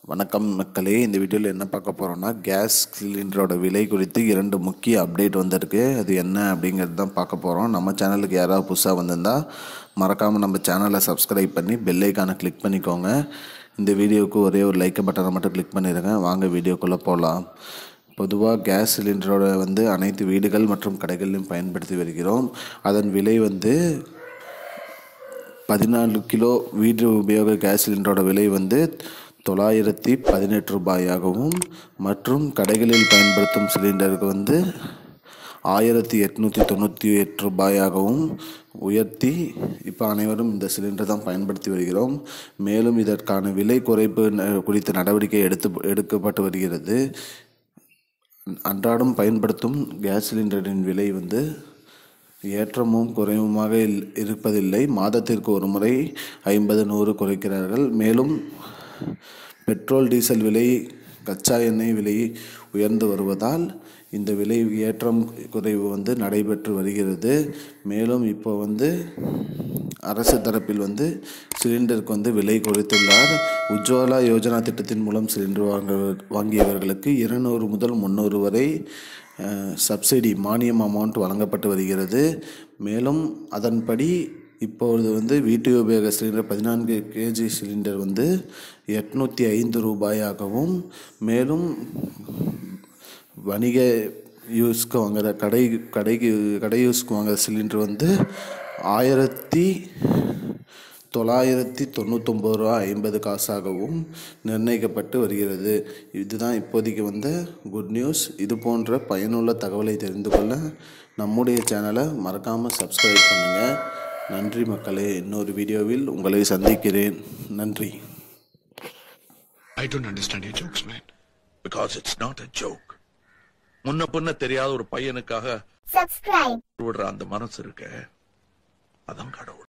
வணக்கம் மக்களே இந்த வீடியோவில் என்ன பார்க்க போகிறோம்னா கேஸ் சிலிண்டரோட விலை குறித்து இரண்டு முக்கிய அப்டேட் வந்திருக்கு அது என்ன அப்படிங்கிறது தான் பார்க்க போகிறோம் நம்ம சேனலுக்கு யாராவது புதுசாக வந்திருந்தா மறக்காமல் நம்ம சேனலை சப்ஸ்கிரைப் பண்ணி பெல் ஐக்கானை கிளிக் பண்ணிக்கோங்க இந்த வீடியோவுக்கு ஒரே ஒரு லைக் பட்டனை மட்டும் கிளிக் பண்ணிடுங்க வாங்க வீடியோக்குள்ளே போகலாம் பொதுவாக கேஸ் சிலிண்டரோட வந்து அனைத்து வீடுகள் மற்றும் கடைகளிலும் பயன்படுத்தி வருகிறோம் அதன் விலை வந்து பதினாலு கிலோ வீட்டு உபயோக கேஸ் சிலிண்டரோட விலை வந்து தொள்ளாயிரத்தி பதினெட்டு ரூபாயாகவும் மற்றும் கடைகளில் பயன்படுத்தும் சிலிண்டருக்கு வந்து ஆயிரத்தி எட்நூற்றி தொண்ணூற்றி எட்டு ரூபாயாகவும் உயர்த்தி இப்போ அனைவரும் இந்த சிலிண்டர் தான் பயன்படுத்தி வருகிறோம் மேலும் இதற்கான விலை குறைப்பு ந- குறித்த நடவடிக்கை எடுத்து எடுக்கப்பட்டு வருகிறது அன்றாடம் பயன்படுத்தும் கேஸ் சிலிண்டரின் விலை வந்து ஏற்றமும் குறைவுமாக இல்- இருப்பதில்லை மாதத்திற்கு ஒரு முறை ஐம்பது நூறு குறைக்கிறார்கள் மேலும் பெட்ரோல் டீசல் விலை கச்சா எண்ணெய் விலை உயர்ந்து வருவதால் இந்த விலை ஏற்றம் குறைவு வந்து நடைபெற்று வருகிறது மேலும் இப்போ வந்து அரசு தரப்பில் வந்து சிலிண்டருக்கு வந்து விலை குறைத்துள்ளார் உஜ்வாலா யோஜனா திட்டத்தின் மூலம் சிலிண்டர் வாங்க வாங்கியவர்களுக்கு இருநூறு முதல் முந்நூறு வரை அஹ், சப்சிடி மானியம் அமௌண்ட் வழங்கப்பட்டு வருகிறது மேலும் அதன்படி இப்பொழுது வந்து வீட்டு உபயோக சிலிண்டர் பதினான்கு கேஜி சிலிண்டர் வந்து எட்நூற்றி ஐந்து ரூபாயாகவும் மேலும் வணிக யூஸ்க்கு வாங்குற கடை கடைக்கு கடை யூஸ்க்கு வாங்குற சிலிண்டர் வந்து ஆயிரத்தி தொள்ளாயிரத்தி தொண்ணூத்தொம்பது ரூபா ஐம்பது காசாகவும் நிர்ணயிக்கப்பட்டு வருகிறது இதுதான் இப்போதைக்கு வந்த குட் நியூஸ் இது போன்ற பயனுள்ள தகவலை தெரிந்து கொள்ள நம்முடைய சேனலை மறக்காமல் சப்ஸ்கிரைப் பண்ணுங்கள் நன்றி மக்களே இன்னொரு வீடியோவில் உங்களை சந்திக்கிறேன் நன்றி I don't understand your jokes, man. because it's not a joke முன்ன பின்ன தெரியாத ஒரு பையனுக்காக subscribe விடுற அந்த மனசு இருக்க அதான் கடவுள்